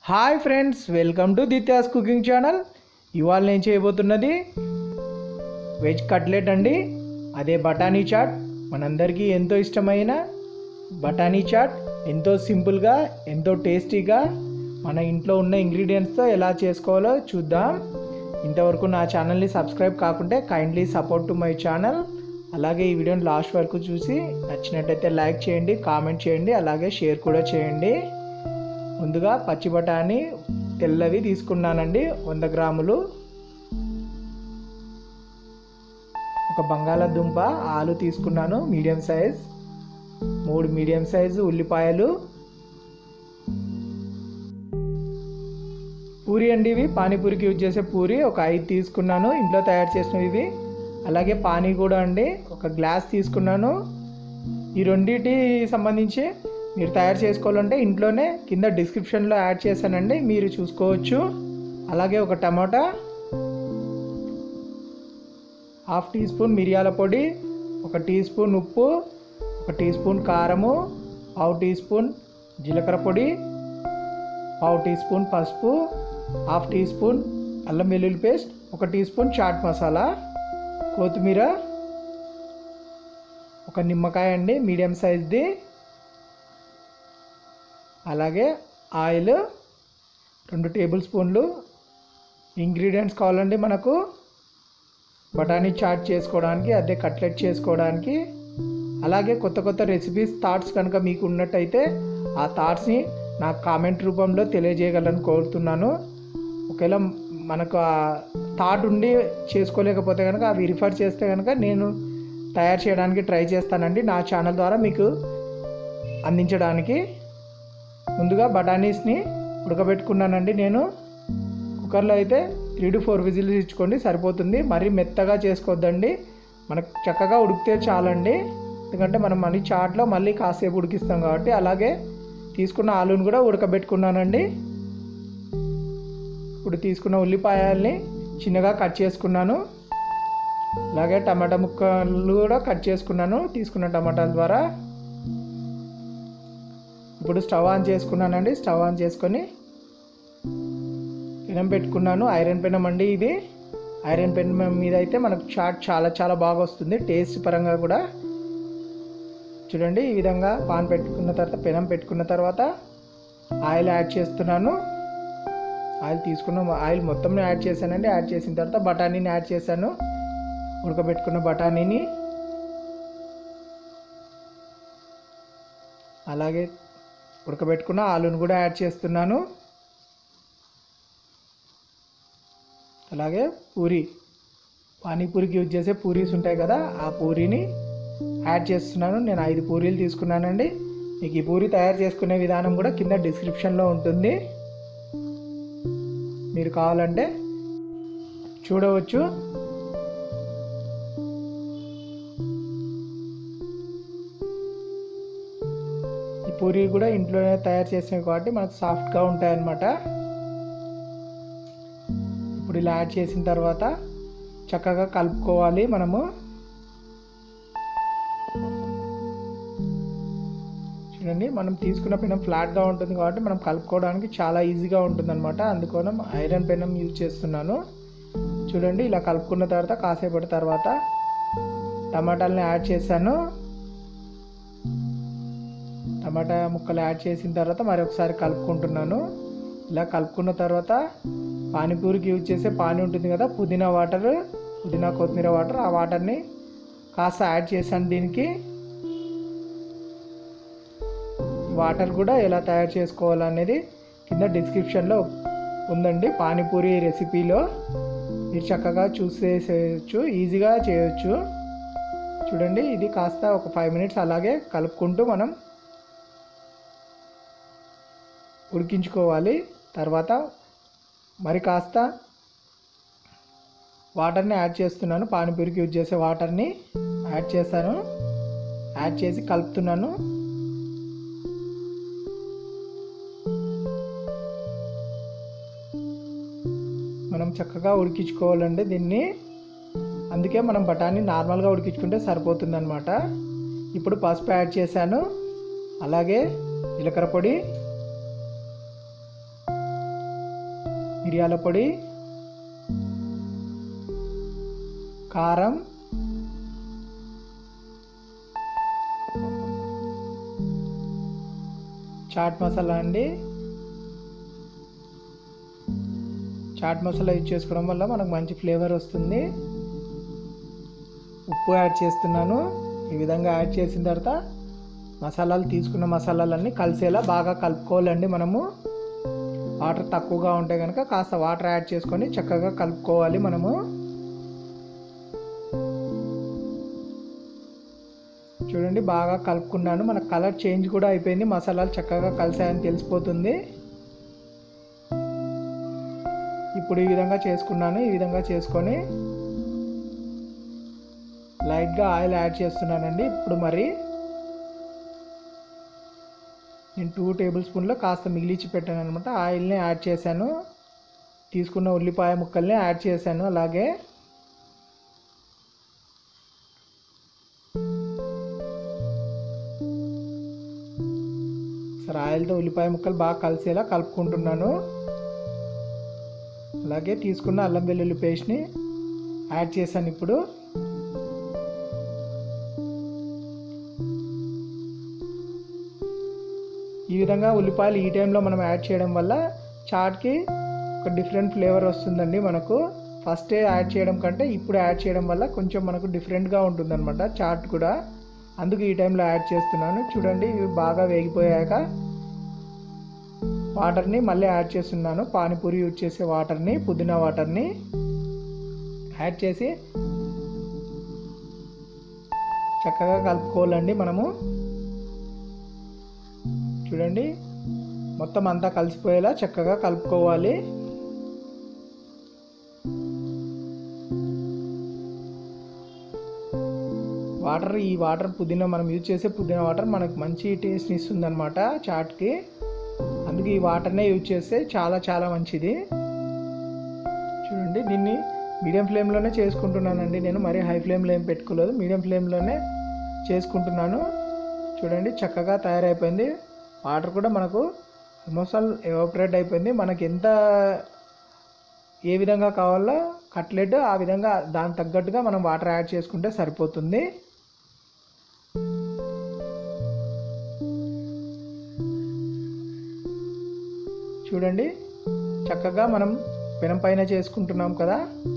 hi friends welcome to Dithya's cooking channel ఇవాళ నేను చేయబోతున్నది veg cutlet అండి అదే బఠానీ చాట్ మనందరికీ ఎంతో ఇష్టమైన బఠానీ చాట్ ఎంతో సింపుల్గా ఎంతో టేస్టీగా మన ఇంట్లో ఉన్న ఇంగ్రీడియంట్స్తో ఎలా చేసుకోవాలో చూద్దాం ఇంతవరకు నా ఛానల్ని సబ్స్క్రైబ్ కాకుంటే kindly support to my channel అలాగే ఈ వీడియోని లాస్ట్ వరకు చూసి నచ్చినట్టయితే లైక్ చేయండి కామెంట్ చేయండి అలాగే షేర్ కూడా చేయండి ముందుగా పచ్చి బఠానీ తెల్లవి తీసుకున్నానండి వంద గ్రాములు ఒక బంగాళాదుంప ఆలు తీసుకున్నాను మీడియం సైజ్ మూడు మీడియం సైజు ఉల్లిపాయలు పూరి అండి ఇవి పానీపూరికి యూజ్ చేసే పూరి ఒక ఐదు తీసుకున్నాను ఇంట్లో తయారు చేసినవి ఇవి అలాగే పానీ కూడా అండి ఒక గ్లాస్ తీసుకున్నాను ఈ రెండింటి సంబంధించి మీరు తయారు చేసుకోవాలంటే ఇంట్లోనే కింద డిస్క్రిప్షన్లో యాడ్ చేశానండి మీరు చూసుకోవచ్చు అలాగే ఒక టమాటా హాఫ్ టీ స్పూన్ మిరియాల పొడి ఒక టీ స్పూన్ ఉప్పు ఒక టీ స్పూన్ కారము పావు టీ స్పూన్ జీలకర్ర పొడి పావు టీ స్పూన్ పసుపు హాఫ్ టీ స్పూన్ అల్లం వెల్లుల్లి పేస్ట్ ఒక టీ స్పూన్ చాట్ మసాలా కొత్తిమీర ఒక నిమ్మకాయ అండి మీడియం సైజ్ది అలాగే ఆయిల్ రెండు టేబుల్ స్పూన్లు ఇంగ్రీడియంట్స్ కావాలండి మనకు బఠానీ చాట్ చేసుకోవడానికి అదే కట్లెట్ చేసుకోవడానికి అలాగే కొత్త కొత్త రెసిపీస్ థాట్స్ కనుక మీకు ఉన్నట్టయితే ఆ థాట్స్ని నాకు కామెంట్ రూపంలో తెలియజేయగలని కోరుతున్నాను ఒకవేళ మనకు ఆ థాట్ ఉండి చేసుకోలేకపోతే కనుక అవి రిఫర్ చేస్తే కనుక నేను తయారు చేయడానికి ట్రై చేస్తానండి నా ఛానల్ ద్వారా మీకు అందించడానికి ముందుగా బఠానీస్ని ఉడకబెట్టుకున్నానండి నేను కుక్కర్లో అయితే త్రీ టు ఫోర్ విజిల్స్ ఇచ్చుకోండి సరిపోతుంది మరీ మెత్తగా చేసుకోవద్దండి మనకు చక్కగా ఉడికితే చాలండి ఎందుకంటే మనం మళ్ళీ చాట్లో మళ్ళీ కాసేపు ఉడికిస్తాం కాబట్టి అలాగే తీసుకున్న ఆలుని కూడా ఉడకబెట్టుకున్నానండి ఇప్పుడు తీసుకున్న ఉల్లిపాయల్ని చిన్నగా కట్ చేసుకున్నాను అలాగే టమాటా ముక్కలు కూడా కట్ చేసుకున్నాను తీసుకున్న టమాటాల ద్వారా ఇప్పుడు స్టవ్ ఆన్ చేసుకున్నానండి స్టవ్ ఆన్ చేసుకొని పెనం పెట్టుకున్నాను ఐరన్ పెనం అండి ఇది ఐరన్ పెనం మీద అయితే మనకు చాట్ చాలా చాలా బాగా వస్తుంది టేస్ట్ పరంగా కూడా చూడండి ఈ విధంగా పాన్ పెట్టుకున్న తర్వాత పెనం పెట్టుకున్న తర్వాత ఆయిల్ యాడ్ చేస్తున్నాను ఆయిల్ తీసుకున్న ఆయిల్ మొత్తం యాడ్ చేశానండి యాడ్ చేసిన తర్వాత బఠానీని యాడ్ చేశాను ఉడకబెట్టుకున్న బఠానీని అలాగే ఉడకబెట్టుకున్న ఆలుని కూడా యాడ్ చేస్తున్నాను అలాగే పూరి పానీపూరికి యూజ్ చేసే పూరీస్ ఉంటాయి కదా ఆ పూరీని యాడ్ చేస్తున్నాను నేను ఐదు పూరీలు తీసుకున్నానండి మీకు ఈ పూరి తయారు చేసుకునే విధానం కూడా కింద డిస్క్రిప్షన్లో ఉంటుంది మీరు కావాలంటే చూడవచ్చు ఈ పూరి కూడా ఇంట్లోనే తయారు చేసినవి కాబట్టి మనకు సాఫ్ట్గా ఉంటాయి అన్నమాట ఇప్పుడు ఇలా యాడ్ చేసిన తర్వాత చక్కగా కలుపుకోవాలి మనము చూడండి మనం తీసుకున్న పెనం ఫ్లాట్గా ఉంటుంది కాబట్టి మనం కలుపుకోవడానికి చాలా ఈజీగా ఉంటుంది అనమాట అందుకోసం ఐరన్ పెనం యూజ్ చేస్తున్నాను చూడండి ఇలా కలుపుకున్న తర్వాత కాసేపటి తర్వాత టమాటాలని యాడ్ చేశాను టమాటా ముక్కలు యాడ్ చేసిన తర్వాత మరి ఒకసారి కలుపుకుంటున్నాను ఇలా కలుపుకున్న తర్వాత పానీపూరికి యూజ్ చేసే పానీ ఉంటుంది కదా పుదీనా వాటర్ పుదీనా కొత్తిమీర వాటర్ ఆ వాటర్ని కాస్త యాడ్ చేశాను దీనికి వాటర్ కూడా ఎలా తయారు చేసుకోవాలనేది కింద డిస్క్రిప్షన్లో ఉందండి పానీపూరి రెసిపీలో మీరు చక్కగా చూసేసేయచ్చు ఈజీగా చేయొచ్చు చూడండి ఇది కాస్త ఒక ఫైవ్ మినిట్స్ అలాగే కలుపుకుంటూ మనం ఉడికించుకోవాలి తర్వాత మరి కాస్త వాటర్ని యాడ్ చేస్తున్నాను పానీపూరికి యూజ్ చేసే వాటర్ని యాడ్ చేశాను యాడ్ చేసి కలుపుతున్నాను మనం చక్కగా ఉడికించుకోవాలండి దీన్ని అందుకే మనం బఠానీ నార్మల్గా ఉడికించుకుంటే సరిపోతుంది అనమాట ఇప్పుడు పసుపు యాడ్ చేశాను అలాగే జీలకర్ర పొడి మిరియాల పొడి కారం చాట్ మసాలా అండి చాట్ మసాలా యూజ్ చేసుకోవడం వల్ల మనకు మంచి ఫ్లేవర్ వస్తుంది ఉప్పు యాడ్ చేస్తున్నాను ఈ విధంగా యాడ్ చేసిన తర్వాత మసాలాలు తీసుకున్న మసాలాలన్నీ కలిసేలా బాగా కలుపుకోవాలండి మనము వాటర్ తక్కువగా ఉంటే కనుక కాస్త వాటర్ యాడ్ చేసుకొని చక్కగా కలుపుకోవాలి మనము చూడండి బాగా కలుపుకున్నాను మన కలర్ చేంజ్ కూడా అయిపోయింది మసాలాలు చక్కగా కలిసాయని తెలిసిపోతుంది ఇప్పుడు ఈ విధంగా చేసుకున్నాను ఈ విధంగా చేసుకొని లైట్గా ఆయిల్ యాడ్ చేస్తున్నానండి ఇప్పుడు మరి నేను టూ టేబుల్ స్పూన్లో కాస్త మిగిలిచి పెట్టాను అనమాట ఆయిల్ని యాడ్ చేశాను తీసుకున్న ఉల్లిపాయ ముక్కల్ని యాడ్ చేశాను అలాగే సరే ఆయిల్తో ఉల్లిపాయ ముక్కలు బాగా కలిసేలా కలుపుకుంటున్నాను అలాగే తీసుకున్న అల్లం వెల్లుల్లి పేస్ట్ని యాడ్ చేశాను ఇప్పుడు ఈ విధంగా ఉల్లిపాయలు ఈ టైంలో మనం యాడ్ చేయడం వల్ల చాట్కి ఒక డిఫరెంట్ ఫ్లేవర్ వస్తుందండి మనకు ఫస్టే యాడ్ చేయడం కంటే ఇప్పుడు యాడ్ చేయడం వల్ల కొంచెం మనకు డిఫరెంట్గా ఉంటుందన్నమాట చాట్ కూడా అందుకు ఈ టైంలో యాడ్ చేస్తున్నాను చూడండి ఇవి బాగా వేగిపోయాక వాటర్ని మళ్ళీ యాడ్ చేస్తున్నాను పానీపూరి యూజ్ చేసే వాటర్ని పుదీనా వాటర్ని యాడ్ చేసి చక్కగా కలుపుకోవాలండి మనము చూడండి మొత్తం అంతా కలిసిపోయేలా చక్కగా కలుపుకోవాలి వాటర్ ఈ వాటర్ పుదీనా మనం యూజ్ చేసే పుదీనా వాటర్ మనకు మంచి టేస్ట్ని ఇస్తుంది అనమాట చాట్కి అందుకే ఈ వాటర్నే యూజ్ చేస్తే చాలా చాలా మంచిది చూడండి దీన్ని మీడియం ఫ్లేమ్లోనే చేసుకుంటున్నానండి నేను మరీ హై ఫ్లేమ్లో ఏం పెట్టుకోలేదు మీడియం ఫ్లేమ్లోనే చేసుకుంటున్నాను చూడండి చక్కగా తయారైపోయింది వాటర్ కూడా మనకు ఆల్మోస్ట్ ఆల్ ఎవాపరేట్ అయిపోయింది మనకి ఎంత ఏ విధంగా కావాలో కట్లెట్ ఆ విధంగా దానికి తగ్గట్టుగా మనం వాటర్ యాడ్ చేసుకుంటే సరిపోతుంది చూడండి చక్కగా మనం పెనం పైన చేసుకుంటున్నాం కదా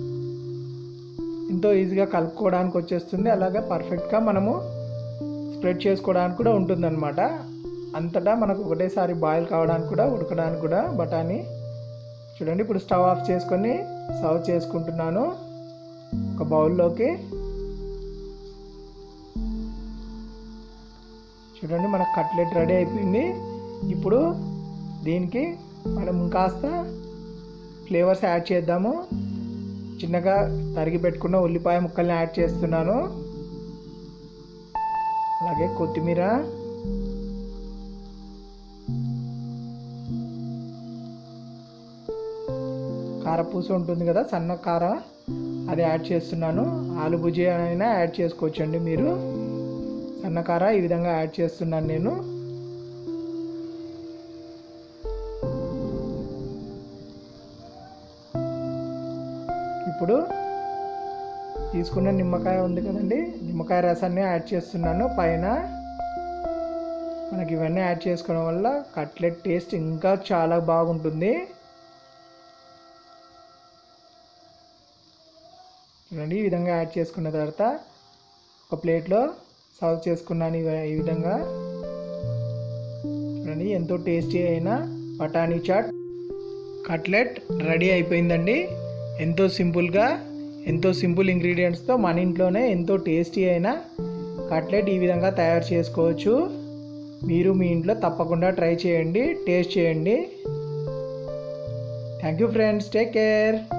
ఎంతో ఈజీగా కలుపుకోవడానికి వచ్చేస్తుంది అలాగే పర్ఫెక్ట్గా మనము స్ప్రెడ్ చేసుకోవడానికి కూడా ఉంటుందన్నమాట అంతటా మనకు ఒకటేసారి బాయిల్ కావడానికి కూడా ఉడకడానికి కూడా బఠానీ చూడండి ఇప్పుడు స్టవ్ ఆఫ్ చేసుకొని సర్వ్ చేసుకుంటున్నాను ఒక బౌల్లోకి చూడండి మన కట్లెట్ రెడీ అయిపోయింది ఇప్పుడు దీనికి మనం కాస్త ఫ్లేవర్స్ యాడ్ చేద్దాము చిన్నగా తరిగి పెట్టుకున్న ఉల్లిపాయ ముక్కల్ని యాడ్ చేస్తున్నాను అలాగే కొత్తిమీర కారపూస ఉంటుంది కదా సన్న కార అది యాడ్ చేస్తున్నాను ఆలు భుజియా అయినా యాడ్ చేసుకోవచ్చండి మీరు సన్న కార ఈ విధంగా యాడ్ చేస్తున్నాను నేను ఇప్పుడు తీసుకున్న నిమ్మకాయ ఉంది కదండి నిమ్మకాయ రసాన్ని యాడ్ చేస్తున్నాను పైన మనకి ఇవన్నీ యాడ్ చేసుకోవడం వల్ల కట్లెట్ టేస్ట్ ఇంకా చాలా బాగుంటుంది చూడండి ఈ విధంగా యాడ్ చేసుకున్న తర్వాత ఒక ప్లేట్లో సర్వ్ చేసుకున్నాను ఇవ- ఈ విధంగా చూడండి ఎంతో టేస్టీ అయిన బఠానీ చాట్ కట్లెట్ రెడీ అయిపోయిందండి ఎంతో సింపుల్గా ఎంతో సింపుల్ ఇంగ్రీడియంట్స్తో మన ఇంట్లోనే ఎంతో టేస్టీ అయిన కట్లెట్ ఈ విధంగా తయారు చేసుకోవచ్చు మీరు మీ ఇంట్లో తప్పకుండా ట్రై చేయండి టేస్ట్ చేయండి thank you friends take care